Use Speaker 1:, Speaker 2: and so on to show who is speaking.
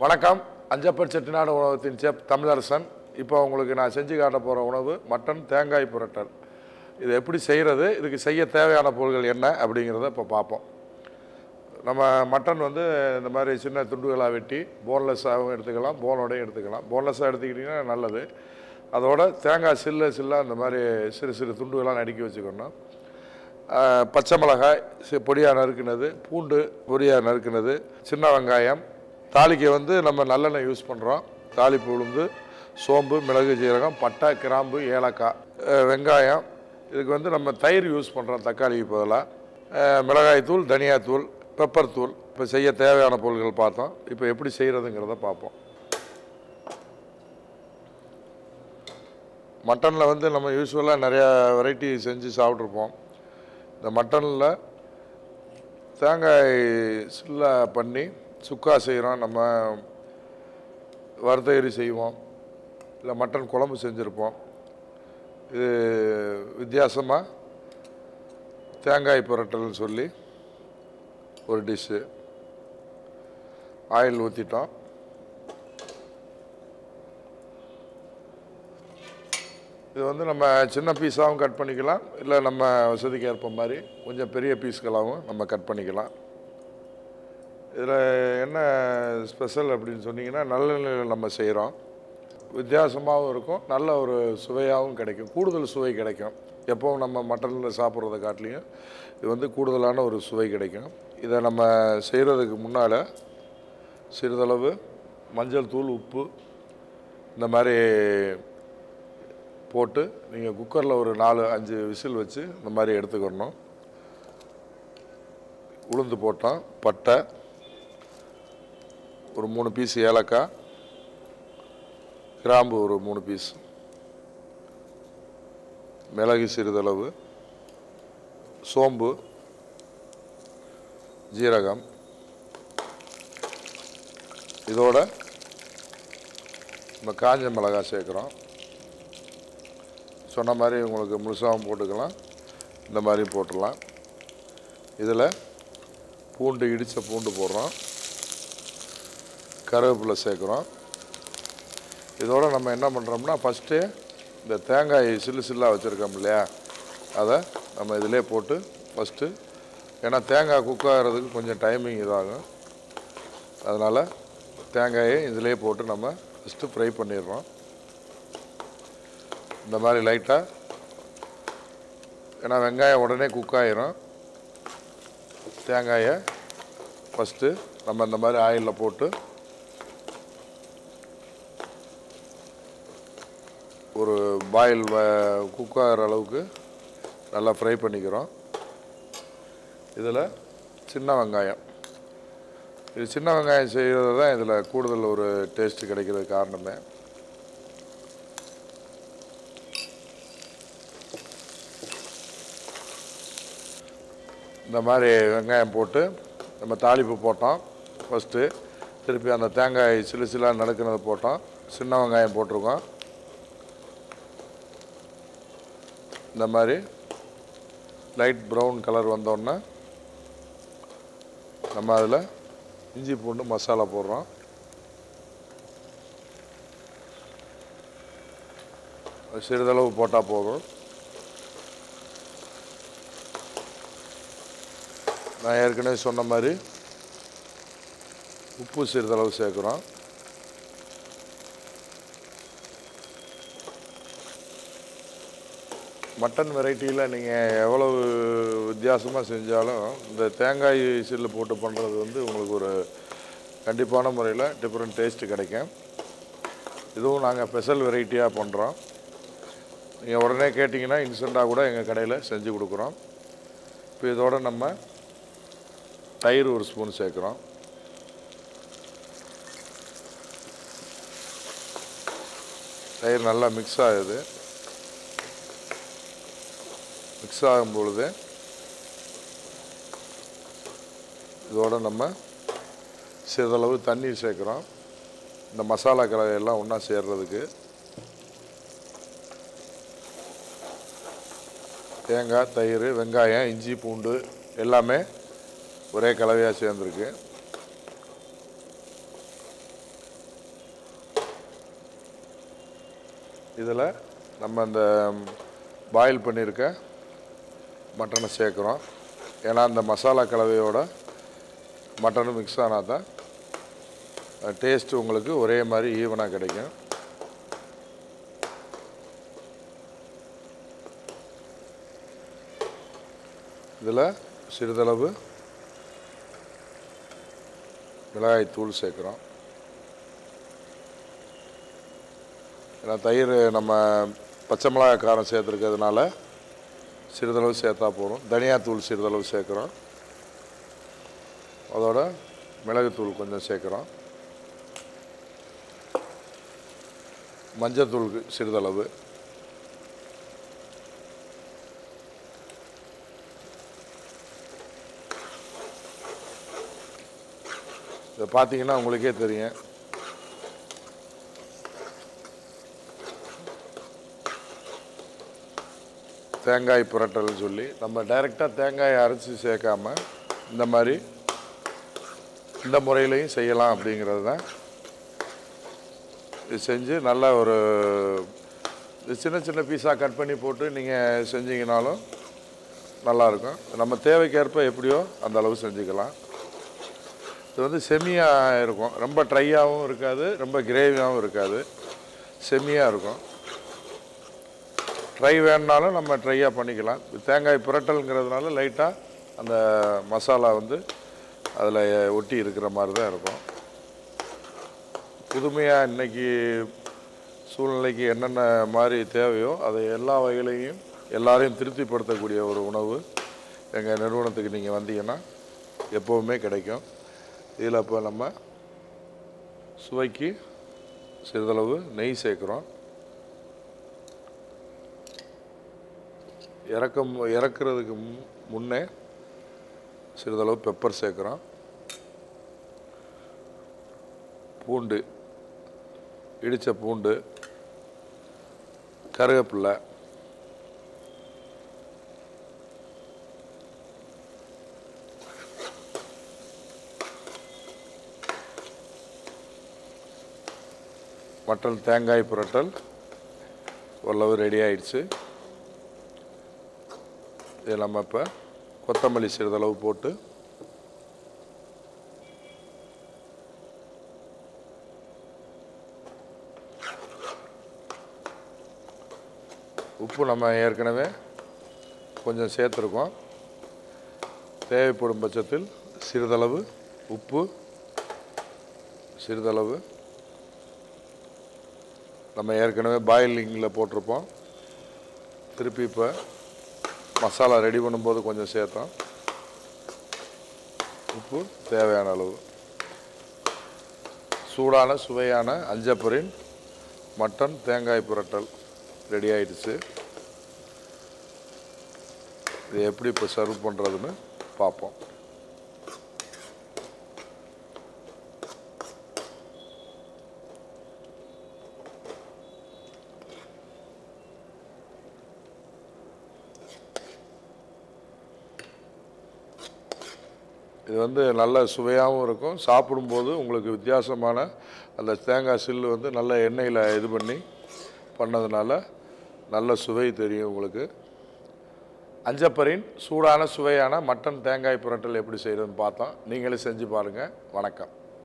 Speaker 1: வணக்கம் அஞ்சப்பர் செட்டிநாடு உணவகத்தின் செப் தமிழரசன் இப்போ உங்களுக்கு நான் செஞ்சு காட்ட போகிற உணவு மட்டன் தேங்காய் புரட்டல் இது எப்படி செய்கிறது இதுக்கு செய்ய தேவையான பொருட்கள் என்ன அப்படிங்கிறத இப்போ பார்ப்போம் நம்ம மட்டன் வந்து இந்த மாதிரி சின்ன துண்டுகளாக வெட்டி போன்லெஸ்ஸாகவும் எடுத்துக்கலாம் போனோடையும் எடுத்துக்கலாம் போன்லெஸ்ஸாக எடுத்துக்கிட்டிங்கன்னா நல்லது அதோட தேங்காய் சில்லு சில்லாக இந்த மாதிரி சிறு சிறு துண்டுகளாக நறுக்கி வச்சுக்கணும் ஆஹ் பச்சை மிளகாய் சி- பொடியா நறுக்குனது பூண்டு பொடியா நறுக்குனது சின்ன வெங்காயம் தாளிக்க வந்து நம்ம நல்லெண்ணெய் யூஸ் பண்ணுறோம் தாளிப்பு உளுந்து சோம்பு மிளகு ஜீரகம் பட்டை கிராம்பு ஏலக்காய் ஆஹ் வெங்காயம் இதுக்கு வந்து நம்ம தயிர் யூஸ் பண்ணுறோம் தக்காளிக்கு பதிலாக மிளகாய் தூள் தனியாத்தூள் பெப்பர் தூள் இப்போ செய்ய தேவையான பொருட்கள் பார்த்தோம் இப்போ எப்படி செய்கிறதுங்கிறத பார்ப்போம் மட்டனில் வந்து நம்ம யூஸ்வலாக நிறையா வெரைட்டி செஞ்சு சாப்பிட்ருப்போம் இந்த மட்டனில் தேங்காய் சில்லா பண்ணி சுக்கா செய்கிறோம் நம்ம வறுத்தகரி செய்வோம் இல்லை மட்டன் குழம்பு செஞ்சுருப்போம் இது வித்தியாசமாக தேங்காய் புரட்டல்னு சொல்லி ஒரு டிஷ்ஷு ஆயில் ஊற்றிட்டோம் இது வந்து நம்ம சின்ன பீஸாகவும் கட் பண்ணிக்கலாம் இல்லை நம்ம வசதிக்கு ஏற்ப மாதிரி கொஞ்சம் பெரிய பீஸ்களாகவும் நம்ம கட் பண்ணிக்கலாம் இதில் என்ன ஸ்பெஷல் அப்படின்னு சொன்னீங்கன்னா நல்லெண்ணெயில் நம்ம செய்கிறோம் வித்தியாசமாகவும் இருக்கும் நல்ல ஒரு சுவையாகவும் கிடைக்கும் கூடுதல் சுவை கிடைக்கும் எப்போவும் நம்ம மட்டனில் சாப்பிட்றத காட்டிலையும் இது வந்து கூடுதலான ஒரு சுவை கிடைக்கும் இதை நம்ம செய்கிறதுக்கு முன்னால் சிறிதளவு மஞ்சள் தூள் உப்பு இந்த மாதிரி போட்டு நீங்கள் குக்கரில் ஒரு நாலு அஞ்சு விசில் வச்சு இந்த மாதிரி எடுத்துக்கணும் உளுந்து போட்டோம் பட்டை ஒரு மூணு பீஸ் ஏலக்காய் கிராம்பு ஒரு மூணு பீஸ் மிளகு சிறிதளவு சோம்பு ஜீரகம் இதோட நம்ம காஞ்ச மிளகாய் சேர்க்குறோம் சொன்ன மாதிரி உங்களுக்கு முழுசாகவும் போட்டுக்கலாம் இந்த மாதிரி போட்டுடலாம் இதில் பூண்டு இடித்த பூண்டு போடுறோம் கருவேப்பிலை சேர்க்குறோம் இதோட நம்ம என்ன பண்ணுறோம்னா ஃபஸ்ட்டு இந்த தேங்காய் சில்லு சில்லாக வச்சுருக்கோம் இல்லையா அதை நம்ம இதிலே போட்டு ஃபஸ்ட்டு ஏன்னா தேங்காய் குக் ஆகிறதுக்கு கொஞ்சம் டைமிங் இதாகும் அதனால் தேங்காயை இதிலே போட்டு நம்ம ஃபஸ்ட்டு ஃப்ரை பண்ணிடுறோம் இந்த மாதிரி லைட்டாக ஏன்னா வெங்காயம் உடனே குக் ஆயிரும் தேங்காயை ஃபஸ்ட்டு நம்ம இந்த மாதிரி ஆயிலில் போட்டு ஒரு பாயில் குக் ஆகிற அளவுக்கு நல்லா ஃப்ரை பண்ணிக்கிறோம் இதில் சின்ன வெங்காயம் இது சின்ன வெங்காயம் செய்கிறது தான் இதில் கூடுதல் ஒரு டேஸ்ட் கிடைக்கிறது காரணமே இந்த மாதிரி வெங்காயம் போட்டு நம்ம தாளிப்பு போட்டோம் ஃபஸ்ட்டு திருப்பி அந்த தேங்காய் சிலு சிலாக நறுக்குனது போட்டோம் சின்ன வெங்காயம் போட்டிருக்கோம் இந்த மாதிரி லைட் ப்ரௌன் கலர் வந்தோடனே நம்ம அதில் இஞ்சி பூண்டு மசாலா போடுறோம் சிறிதளவு போட்டால் போதும் நான் ஏற்கனவே சொன்ன மாதிரி உப்பு சிறிதளவு சேர்க்குறோம் மட்டன் வெரைட்டியில் நீங்கள் எவ்வளவு வித்தியாசமாக செஞ்சாலும் இந்த தேங்காய் சில்லு போட்டு பண்ணுறது வந்து உங்களுக்கு ஒரு கண்டிப்பான முறையில் டிஃப்ரெண்ட் டேஸ்ட்டு கிடைக்கும் இதுவும் நாங்கள் ஸ்பெஷல் வெரைட்டியாக பண்ணுறோம் நீங்கள் உடனே கேட்டிங்கன்னா இன்ஸ்டண்ட்டாக கூட எங்கள் கடையில் செஞ்சு கொடுக்குறோம் இப்போ இதோட நம்ம தயிர் ஒரு ஸ்பூன் சேர்க்குறோம் தயிர் நல்லா மிக்ஸ் ஆகுது மிக்ஸ் ஆகும் பொழுது இதோட நம்ம சிறிதளவு தண்ணீர் சேர்க்குறோம் இந்த மசாலா கலவையெல்லாம் ஒன்றா சேர்றதுக்கு தேங்காய் தயிர் வெங்காயம் இஞ்சி பூண்டு எல்லாமே ஒரே கலவையாக சேர்ந்துருக்கு இதில் நம்ம இந்த பாயில் பண்ணியிருக்க மட்டனை சேர்க்குறோம் ஏன்னா அந்த மசாலா கலவையோட மட்டனும் மிக்ஸ் ஆனால் தான் டேஸ்ட்டு உங்களுக்கு ஒரே மாதிரி ஈவனாக கிடைக்கும் இதில் சிறிதளவு மிளகாய் தூள் சேர்க்குறோம் ஏன்னா தயிர் நம்ம பச்சை மிளகாய் காரம் சேர்த்துருக்கிறதுனால சிறிதளவு சேர்த்தா போதும் தனியாத்தூள் சிறிதளவு சேர்க்குறோம் அதோட மிளகுத்தூள் கொஞ்சம் சேர்க்குறோம் மஞ்சத்தூள் சிறிதளவு இதை பார்த்தீங்கன்னா உங்களுக்கே தெரியும் தேங்காய் புரட்டல்னு சொல்லி நம்ம டைரெக்டாக தேங்காயை அரைச்சி சேர்க்காம இந்த மாதிரி இந்த முறையிலையும் செய்யலாம் அப்படிங்கிறது தான் இது செஞ்சு நல்லா ஒரு இது சின்ன சின்ன பீஸாக கட் பண்ணி போட்டு நீங்கள் செஞ்சீங்கனாலும் நல்லாயிருக்கும் நம்ம தேவைக்கேற்ப எப்படியோ அந்த அளவு செஞ்சுக்கலாம் இது வந்து செமியாக இருக்கும் ரொம்ப ட்ரையாகவும் இருக்காது ரொம்ப கிரேவியாகவும் இருக்காது செமியாக இருக்கும் ட்ரை வேணுனாலும் நம்ம ட்ரையாக பண்ணிக்கலாம் தேங்காய் புரட்டல்ங்கிறதுனால லைட்டாக அந்த மசாலா வந்து அதில் ஒட்டி இருக்கிற மாதிரி தான் இருக்கும் புதுமையாக இன்னைக்கு சூழ்நிலைக்கு என்னென்ன மாதிரி தேவையோ அதை எல்லா வகையிலையும் எல்லாரையும் திருப்திப்படுத்தக்கூடிய ஒரு உணவு எங்கள் நிறுவனத்துக்கு நீங்கள் வந்தீங்கன்னா எப்போவுமே கிடைக்கும் இதில் இப்போ நம்ம சுவைக்கு சிறிதளவு நெய் சேர்க்குறோம் இறக்கம் இறக்குறதுக்கு முன்- முன்னே சிறிதளவு பெப்பர் சேர்க்குறோம் பூண்டு இடித்த பூண்டு கருவேப்பில்லை மட்டன் தேங்காய் புரட்டல் ஓரளவு ரெடி ஆயிடுச்சு இது நம்ம இப்போ கொத்தமல்லி சிறிதளவு போட்டு உப்பு நம்ம ஏற்கனவே கொஞ்சம் சேர்த்துருக்கோம் தேவைப்படும் பட்சத்தில் சிறிதளவு உப்பு சிறிதளவு நம்ம ஏற்கனவே பாயிலிங்கில் போட்டிருப்போம் திருப்பி இப்போ மசாலா ரெடி பண்ணும்போது கொஞ்சம் சேர்த்தோம் உப்பு தேவையான அளவு சூடான சுவையான அஞ்சப்பரின் மட்டன் தேங்காய் புரட்டல் ரெடி ஆயிடுச்சு இது எப்படி இப்போ சர்வ் பண்ணுறதுன்னு பார்ப்போம் இது வந்து நல்ல சுவையாகவும் இருக்கும் சாப்பிடும்போது உங்களுக்கு வித்தியாசமான அந்த தேங்காய் சில்லு வந்து நல்ல எண்ணெயில் இது பண்ணி பண்ணதுனால நல்ல சுவை தெரியும் உங்களுக்கு அஞ்சப்பரின் சூடான சுவையான மட்டன் தேங்காய் புரட்டல் எப்படி செய்கிறதுன்னு பார்த்தோம் நீங்களே செஞ்சு பாருங்கள் வணக்கம்